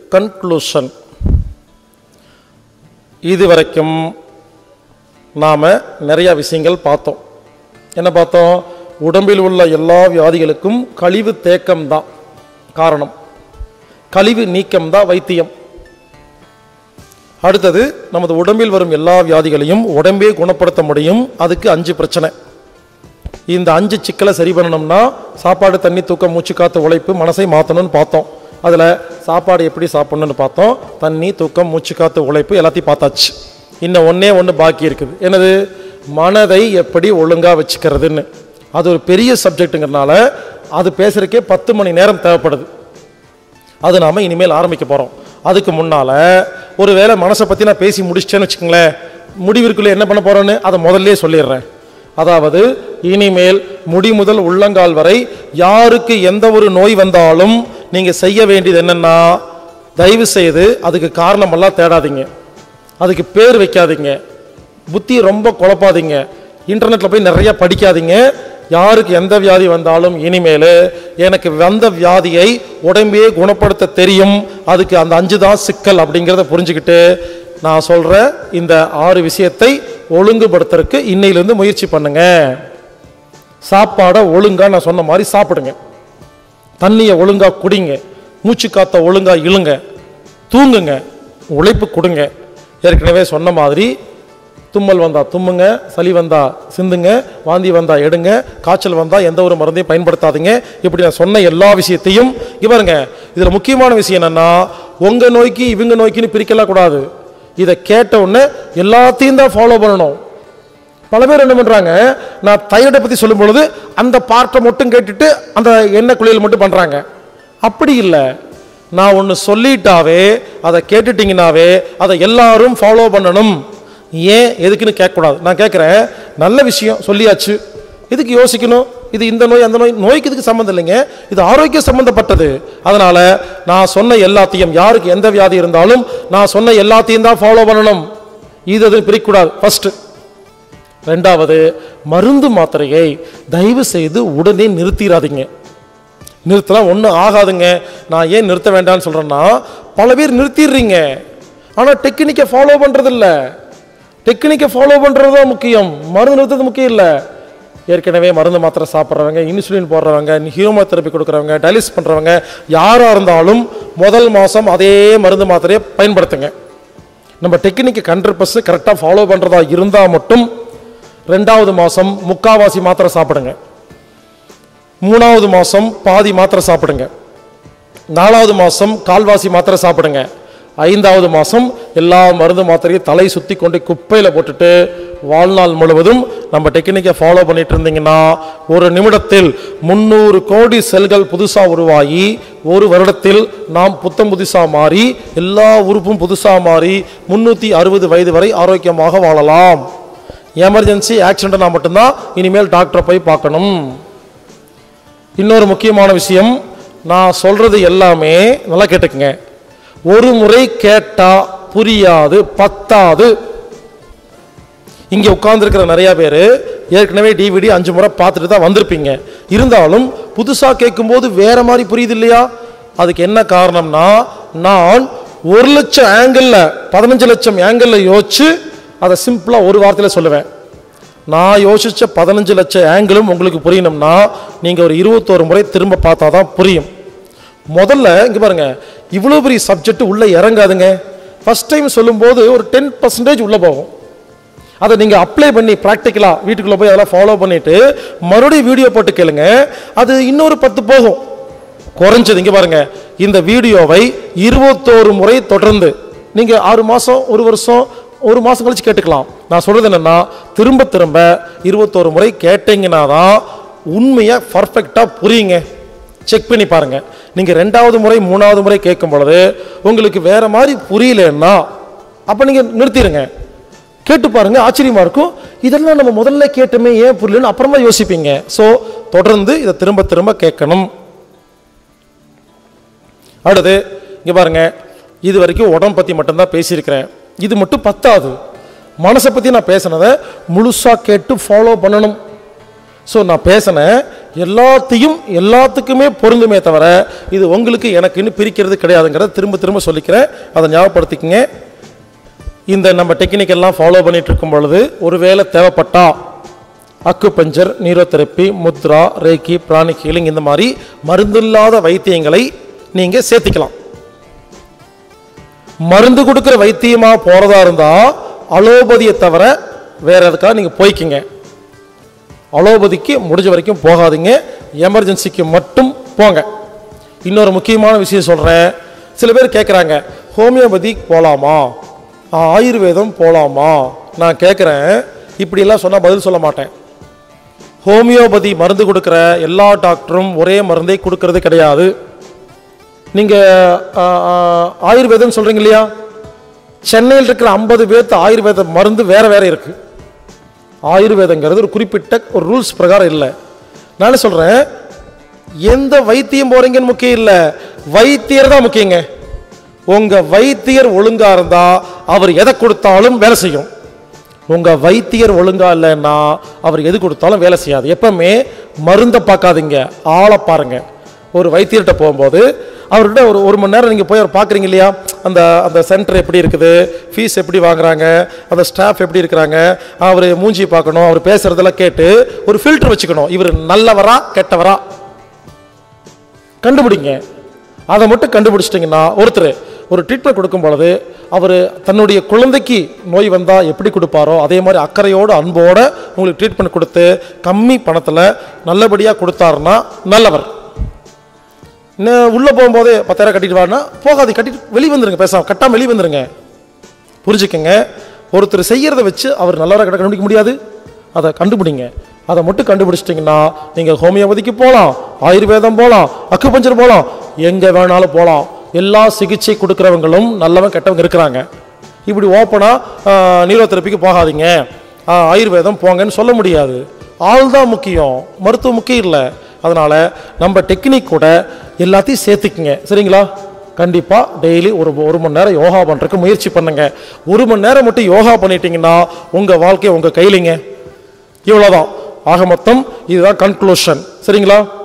conclusion இது வரைக்கும் நாம் நிறையா விஷயங்கள் பார்த்தோம் என்ன பார்த்தோம் உடம்பில் உள்ள எல்லா வியாதிகளுக்கும் கழிவு தேக்கம் தான் காரணம் கழிவு நீக்கம் தான் வைத்தியம் அடுத்தது நமது உடம்பில் வரும் எல்லா வியாதிகளையும் உடம்பே குணப்படுத்த முடியும் அதுக்கு அஞ்சு பிரச்சனை இந்த அஞ்சு சிக்கலை சரி பண்ணணும்னா சாப்பாடு தண்ணி தூக்கம் மூச்சு காத்து உழைப்பு மனசை மாற்றணும்னு பார்த்தோம் அதில் சாப்பாடு எப்படி சாப்பிடணும்னு பார்த்தோம் தண்ணி தூக்கம் மூச்சு காத்து உழைப்பு எல்லாத்தையும் பார்த்தாச்சு இன்னும் ஒன்றே ஒன்று பாக்கி இருக்குது என்னது மனதை எப்படி ஒழுங்காக வச்சுக்கிறதுன்னு அது ஒரு பெரிய சப்ஜெக்ட்டுங்கிறனால அது பேசுறதுக்கே பத்து மணி நேரம் தேவைப்படுது அது நாம் இனிமேல் ஆரம்பிக்க போகிறோம் அதுக்கு முன்னால் ஒருவேளை மனசை பற்றி நான் பேசி முடிச்சிட்டேன்னு வச்சுக்கோங்களேன் முடிவிற்குள்ளே என்ன பண்ண போகிறோன்னு அதை முதல்லே சொல்லிடுறேன் அதாவது இனிமேல் முடி முதல் உள்ளங்கால் வரை யாருக்கு எந்த ஒரு நோய் வந்தாலும் நீங்கள் செய்ய வேண்டியது என்னென்னா தயவு செய்து அதுக்கு காரணமெல்லாம் தேடாதீங்க அதுக்கு பேர் வைக்காதீங்க புத்தி ரொம்ப குழப்பாதீங்க இன்டர்நெட்டில் போய் நிறைய படிக்காதீங்க யாருக்கு எந்த வியாதி வந்தாலும் இனிமேல் எனக்கு வந்த வியாதியை உடம்பே குணப்படுத்த தெரியும் அதுக்கு அந்த அஞ்சு தான் சிக்கல் அப்படிங்கிறத புரிஞ்சுக்கிட்டு நான் சொல்கிற இந்த ஆறு விஷயத்தை ஒழுங்குபடுத்துறதுக்கு இன்னையிலேருந்து முயற்சி பண்ணுங்க சாப்பாடை ஒழுங்காக நான் சொன்ன மாதிரி சாப்பிடுங்க தண்ணியை ஒழுங்காக குடிங்க மூச்சு காத்த ஒழுங்காக இழுங்க தூங்குங்க உழைப்பு கொடுங்க ஏற்கனவே சொன்ன மாதிரி தும்மல் வந்தா தும்முங்க சளி வந்தா சிந்துங்க வாந்தி வந்தா எடுங்க காய்ச்சல் வந்தா எந்த ஒரு மருந்தையும் பயன்படுத்தாதீங்க இப்படி நான் சொன்ன எல்லா விஷயத்தையும் இங்க பாருங்க இதுல முக்கியமான விஷயம் என்னன்னா உங்க நோய்க்கு இவங்க நோய்க்குன்னு பிரிக்கலாம் கூடாது இதை கேட்ட உடனே எல்லாத்தையும் தான் ஃபாலோ பண்ணணும் பல பேர் என்ன பண்றாங்க நான் தைராய்டை பத்தி சொல்லும் பொழுது அந்த பார்ட்டை மட்டும் கேட்டுட்டு அந்த எண்ணெய் குளியல் மட்டும் பண்றாங்க அப்படி இல்லை நான் ஒன்று சொல்லிட்டாவே அதை கேட்டுட்டீங்கனாவே அதை எல்லாரும் ஃபாலோ பண்ணணும் ஏன் எதுக்குன்னு கேட்கக்கூடாது நான் கேட்குறேன் நல்ல விஷயம் சொல்லியாச்சு எதுக்கு யோசிக்கணும் இது இந்த நோய் அந்த நோய் நோய்க்கு இதுக்கு சம்மந்தம் இல்லைங்க இது ஆரோக்கிய சம்மந்தப்பட்டது அதனால நான் சொன்ன எல்லாத்தையும் யாருக்கு எந்த வியாதி இருந்தாலும் நான் சொன்ன எல்லாத்தையும் தான் ஃபாலோ பண்ணணும் இது அது பிரிக்கக்கூடாது ஃபர்ஸ்ட் ரெண்டாவது மருந்து மாத்திரையை தயவு செய்து உடனே நிறுத்திடாதீங்க நிறுத்தலாம் ஒன்றும் ஆகாதுங்க நான் ஏன் நிறுத்த வேண்டாம்னு சொல்கிறேன்னா பல பேர் நிறுத்திடுறீங்க ஆனால் டெக்னிக்கை ஃபாலோ பண்ணுறதில்ல டெக்னிக்கை ஃபாலோ பண்ணுறது தான் முக்கியம் மருந்து நிறுத்துறது முக்கியம் இல்லை ஏற்கனவே மருந்து மாத்திரை சாப்பிட்றவங்க இன்சுலின் போடுறவங்க ஹியூமோதெரப்பி கொடுக்குறவங்க டயாலிஸ் பண்ணுறவங்க யாராக இருந்தாலும் முதல் மாதம் அதே மருந்து மாத்திரையை பயன்படுத்துங்க நம்ம டெக்னிக்கை ஹண்ட்ரட் பர்சன்ட் கரெக்டாக ஃபாலோ பண்ணுறதா இருந்தால் மட்டும் ரெண்டாவது மாதம் முக்காவாசி மாத்திரை சாப்பிடுங்க மூணாவது மாதம் பாதி மாத்திரை சாப்பிடுங்க நாலாவது மாதம் கால்வாசி மாத்திரை சாப்பிடுங்க ஐந்தாவது மாதம் எல்லா மருந்து மாத்திரையும் தலை சுற்றி கொண்டு குப்பையில் போட்டுட்டு வாழ்நாள் முழுவதும் நம்ம டெக்னிக்கை ஃபாலோ பண்ணிட்டு இருந்தீங்கன்னா ஒரு நிமிடத்தில் முந்நூறு கோடி செல்கள் புதுசாக உருவாகி ஒரு வருடத்தில் நாம் புத்தம் புதுசாக மாறி எல்லா உறுப்பும் புதுசாக மாறி முந்நூற்றி அறுபது வயது வரை ஆரோக்கியமாக வாழலாம் எமர்ஜென்சி ஆக்சிடென்ட்னா மட்டும்தான் இனிமேல் டாக்டரை போய் பார்க்கணும் இன்னொரு முக்கியமான விஷயம் நான் சொல்றது எல்லாமே நல்லா கேட்டுக்குங்க ஒரு முறை கேட்டா புரியாது பத்தாது இங்கே உட்கார்ந்துருக்கிற நிறைய பேர் ஏற்கனவே டிவிடி அஞ்சு முறை பார்த்துட்டு தான் வந்திருப்பீங்க இருந்தாலும் புதுசாக கேட்கும்போது வேற மாதிரி புரியுது இல்லையா அதுக்கு என்ன காரணம்னா நான் ஒரு லட்சம் ஆங்கிளில் பதினஞ்சு லட்சம் ஆங்கிளில் யோசிச்சு அதை சிம்பிளாக ஒரு வார்த்தையில் சொல்லுவேன் நான் யோசிச்ச பதினஞ்சு லட்சம் ஆங்கிளும் உங்களுக்கு புரியணும்னா நீங்கள் ஒரு இருபத்தோரு முறை திரும்ப பார்த்தா தான் புரியும் முதல்ல இங்கே பாருங்க இவ்வளோ பெரிய சப்ஜெக்ட் உள்ளே இறங்காதுங்க ஃபர்ஸ்ட் டைம் சொல்லும்போது ஒரு டென் பர்சன்டேஜ் உள்ளே போகும் அதை நீங்கள் அப்ளை பண்ணி ப்ராக்டிக்கலாக வீட்டுக்குள்ளே போய் அதெல்லாம் ஃபாலோ பண்ணிட்டு மறுபடியும் வீடியோ போட்டு கேளுங்க அது இன்னொரு பத்து போகும் குறைஞ்சது இங்கே பாருங்க இந்த வீடியோவை இருபத்தோரு முறை தொடர்ந்து நீங்கள் ஆறு மாதம் ஒரு வருஷம் ஒரு மாதம் கழிச்சு கேட்டுக்கலாம் நான் சொல்கிறது என்னென்னா திரும்ப திரும்ப இருபத்தோரு முறை கேட்டீங்கன்னா தான் உண்மையாக பர்ஃபெக்டாக புரியுங்க செக் பண்ணி பாருங்கள் நீங்கள் ரெண்டாவது முறை மூணாவது முறை கேட்கும் பொழுது உங்களுக்கு வேற மாதிரி புரியலன்னா அப்போ நீங்கள் நிறுத்திடுங்க கேட்டு பாருங்க ஆச்சரியமா இருக்கும் இதெல்லாம் நம்ம முதல்ல கேட்டோமே ஏன் புரியலன்னு அப்புறமா யோசிப்பீங்க ஸோ தொடர்ந்து இதை திரும்ப திரும்ப கேட்கணும் அடுத்து இங்கே பாருங்க இது வரைக்கும் உடம்பு பற்றி மட்டும்தான் பேசியிருக்கிறேன் இது மட்டும் பத்தாது மனசை பற்றி நான் பேசினதை முழுசாக கேட்டு ஃபாலோ பண்ணணும் ஸோ நான் பேசினேன் எல்லாத்தையும் எல்லாத்துக்குமே பொருந்துமே தவிர இது உங்களுக்கு எனக்குன்னு பிரிக்கிறது கிடையாதுங்கிறத திரும்ப திரும்ப சொல்லிக்கிறேன் அதை ஞாபகப்படுத்திக்கங்க இந்த நம்ம டெக்னிக் எல்லாம் ஃபாலோ பண்ணிட்டு இருக்கும் பொழுது ஒருவேளை தேவைப்பட்டா acupuncture neurotherapy mudra reiki pranic healing இந்த மாதிரி மருந்தில்லாத வைத்தியங்களை நீங்கள் சேர்த்திக்கலாம் மருந்து கொடுக்குற வைத்தியமா போறதா இருந்தா அலோபதியை தவிர வேற எதுக்காக நீங்க போய்க்குங்க அலோபதிக்கு முடிஞ்ச வரைக்கும் போகாதீங்க எமர்ஜென்சிக்கு மட்டும் போங்க இன்னொரு முக்கியமான விஷயம் சொல்றேன் சில பேர் கேட்குறாங்க ஹோமியோபதி போலாமா ஆயுர்வேதம் போலாமா நான் கேட்குறேன் இப்படியெல்லாம் சொன்னால் பதில் சொல்ல மாட்டேன் ஹோமியோபதி மருந்து கொடுக்குற எல்லா டாக்டரும் ஒரே மருந்தை கொடுக்கறது கிடையாது நீங்கள் ஆயுர்வேதம் சொல்கிறீங்க இல்லையா சென்னையில் இருக்கிற ஐம்பது பேர்த்து ஆயுர்வேத மருந்து வேற வேற இருக்கு ஆயுர்வேதங்கிறது ஒரு குறிப்பிட்ட ஒரு ரூல்ஸ் பிரகாரம் இல்லை நான் என்ன சொல்கிறேன் எந்த வைத்தியம் போறீங்கன்னு முக்கியம் இல்லை வைத்தியர் தான் முக்கியங்க உங்க வைத்தியர் ஒழுங்கா இருந்தா அவர் எதை கொடுத்தாலும் வேலை செய்யும் உங்க வைத்தியர் ஒழுங்கா இல்லைன்னா அவர் எது கொடுத்தாலும் வேலை செய்யாது எப்பவுமே மருந்தை பார்க்காதீங்க ஆளை பாருங்க ஒரு வைத்தியர்கிட்ட போகும்போது அவர்கிட்ட ஒரு ஒரு மணி நேரம் நீங்கள் போய் அவர் பார்க்குறீங்க இல்லையா அந்த அந்த சென்டர் எப்படி இருக்குது ஃபீஸ் எப்படி வாங்குறாங்க அந்த ஸ்டாஃப் எப்படி இருக்கிறாங்க அவர் மூஞ்சி பார்க்கணும் அவர் பேசுறதெல்லாம் கேட்டு ஒரு ஃபில்டர் வச்சுக்கணும் இவர் நல்லவரா கெட்டவரா கண்டுபிடிங்க அதை மட்டும் கண்டுபிடிச்சிட்டிங்கன்னா ஒருத்தர் ஒரு ட்ரீட்மெண்ட் கொடுக்கும் பொழுது அவர் தன்னுடைய குழந்தைக்கு நோய் வந்தால் எப்படி கொடுப்பாரோ அதே மாதிரி அக்கறையோடு அன்போடு உங்களுக்கு ட்ரீட்மெண்ட் கொடுத்து கம்மி பணத்தில் நல்லபடியாக கொடுத்தாருன்னா நல்லவர் இன்னும் உள்ளே போகும்போதே பத்தாயிரம் கட்டிட்டு வாருன்னா போகாது கட்டிட்டு வெளியே வந்துருங்க பேசாம கட்டாம வெளியே வந்துருங்க புரிஞ்சுக்கங்க ஒருத்தர் செய்யறத வச்சு அவர் நல்லவராக கிட்ட கண்டுபிடிக்க முடியாது அதை கண்டுபிடிங்க அதை மட்டும் கண்டுபிடிச்சிட்டிங்கன்னா நீங்கள் ஹோமியோபதிக்கு போகலாம் ஆயுர்வேதம் போகலாம் அக்குபஞ்சர் போகலாம் எங்கே வேணாலும் போகலாம் எல்லா சிகிச்சை கொடுக்குறவங்களும் நல்லவன் கெட்டவங்க இருக்கிறாங்க இப்படி ஓப்பனாக நீரோதெரப்பிக்கு போகாதீங்க ஆ, ஆயுர்வேதம் போங்கன்னு சொல்ல முடியாது ஆள் தான் முக்கியம் மருத்துவம் முக்கியம் இல்லை அதனால் நம்ம டெக்னிக் கூட எல்லாத்தையும் சேர்த்துக்குங்க சரிங்களா கண்டிப்பாக டெய்லி ஒரு ஒரு மணி நேரம் யோகா பண்ணுறதுக்கு முயற்சி பண்ணுங்க ஒரு மணி நேரம் மட்டும் யோகா பண்ணிட்டீங்கன்னா உங்கள் வாழ்க்கை உங்கள் கையிலிங்க இவ்வளோதான் ஆக மொத்தம் இதுதான் கன்க்ளூஷன் சரிங்களா